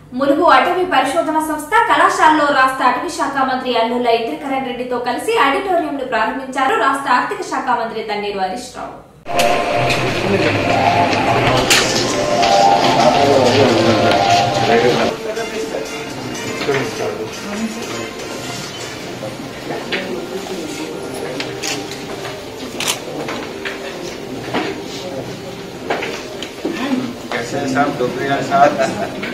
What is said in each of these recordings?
ములుగు అటవీ పరిశోధన సంస్థ కళాశాలలో రాష్ట్ర అటవీ శాఖ మంత్రి అల్లుల ఇంద్రకరణ్ రెడ్డితో కలిసి ఆడిటోరియంను ప్రారంభించారు రాష్ట్ర ఆర్థిక శాఖ మంత్రి తన్నీరు హరీష్ రావు कैसे हैं साहब डोबरिया साहब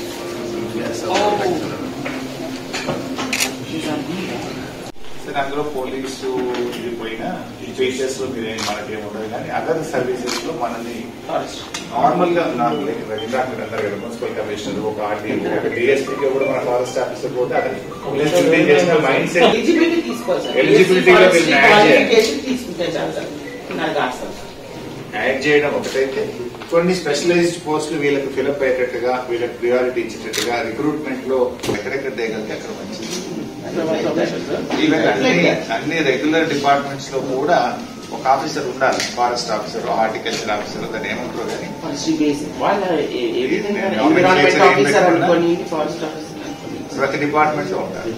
సార్ అందులో పోలీసు ఇది పోయినా ఫీచర్స్ లో మీరు మనకేం ఉండదు కానీ అదర్ సర్వీసెస్ లో మనల్ని నార్మల్ గా నాకు ఇందాక మీరు అన్నారు కదా మున్సిపల్ కమిషనర్ ఒక ఆర్టీ ఒక డిఎస్పీకి కూడా మన ఫారెస్ట్ ఆఫీసర్ పోతే అతను చేసిన మైండ్ సెట్ ఎలిజిబిలిటీ తీసుకోవాలి సార్ Eligibility లో వీళ్ళు యాడ్ చేయాలి. క్వాలిఫికేషన్ తీసుకుంటే చాలు సార్ నాకు కాదు సార్ యాడ్ చేయడం ఒకటైతే కొన్ని స్పెషలైజ్డ్ పోస్టులు వీళ్ళకి ఫిలప్ అయ్యేటట్టుగా వీళ్ళకి ప్రియారిటీ ఇచ్చేటట్టుగా రిక్రూట్మెంట్ లో ఎక్కడెక్కడ దేగలితే అక్కడ మంచిది ఈవెన్ అన్ని అన్ని రెగ్యులర్ డిపార్ట్మెంట్స్ లో కూడా ఒక ఆఫీసర్ ఉండాలి ఫారెస్ట్ ఆఫీసర్ హార్టికల్చర్ ఆఫీసర్ దాన్ని ఏమంటారు కానీ ఫస్ట్ బేసిక్ వాళ్ళ ఏ- ఏ విధంగా నేను ఎన్విరాన్మెంట్ nomenclature ఏం ఆఫీసర్ పెట్టకుండా- అనుకోని ఫారెస్ట్ ఆఫీసర్ అనుకోని ప్రతి డిపార్ట్మెంట్ లో ఉండాలి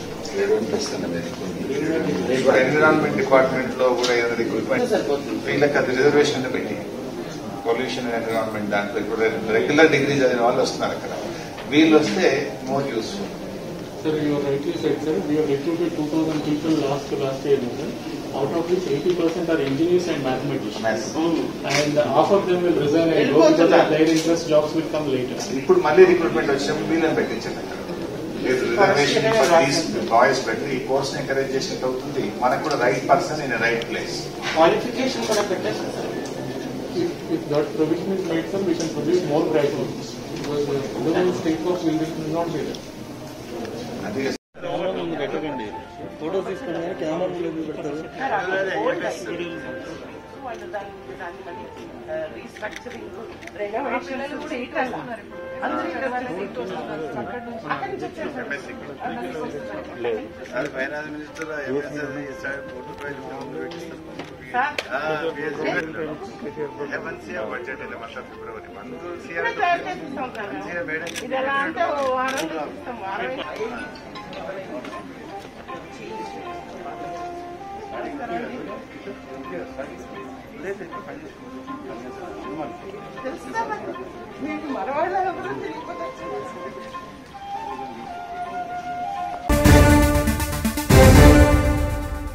ఇప్పుడు ఎన్విరాన్మెంట్ డిపార్ట్మెంట్ లో కూడా ఏదైనా రిక్రూట్మెంట్ సరిపోతుంది వీళ్ళకి అది రిజర్వేషన్ పెట్టి పొల్యూషన్ అండ్ ఎన్విరాన్మెంట్ దాంట్లో ఇప్పుడు రెగ్యులర్ డిగ్రీ చదివిన వాళ్ళు వస్తున్నారు అక్కడ వీళ్ళు వస్తే more useful Sir, you are rightly said, sir. We have recruited 2,000 people last to last year, sir. Out of which 80% are engineers and mathematicians. And uh, half of them will resign and go because of their interest jobs will come later. ఇప్పుడు మళ్ళీ recruitment వచ్చినప్పుడు వీళ్ళని పెట్టించండి అక్కడ లేదు reservation for these boys పెట్టి ఈ course encourage చేసినట్టు అవుతుంది మనకు కూడా right person in right place qualification కూడా పెట్టేస్తాం sir If, if that provision is made, sir, we can produce more graduates. Because uh, otherwise take off will will not be there. అది వాళ్ళు దాన్ని దాన్ని మళ్ళీ రీస్ట్రక్చరింగ్ రెనోవేషన్ కూడా ఇక్కడ అందరూ ఇక్కడ వాళ్ళ సీట్లు వస్తున్నారు. అక్కడి నుంచి వచ్చారు sir. Sir finance minister MNC budget February one ఇక్కడ తయారు చేపిస్తాం కదా. ఇది ఎలా అంటే ఓ వారంలో చూస్తాం వారం తెలుస్తుందా మరి? మీకు మన వాళ్ళ ఎవరో తెలియకపోతే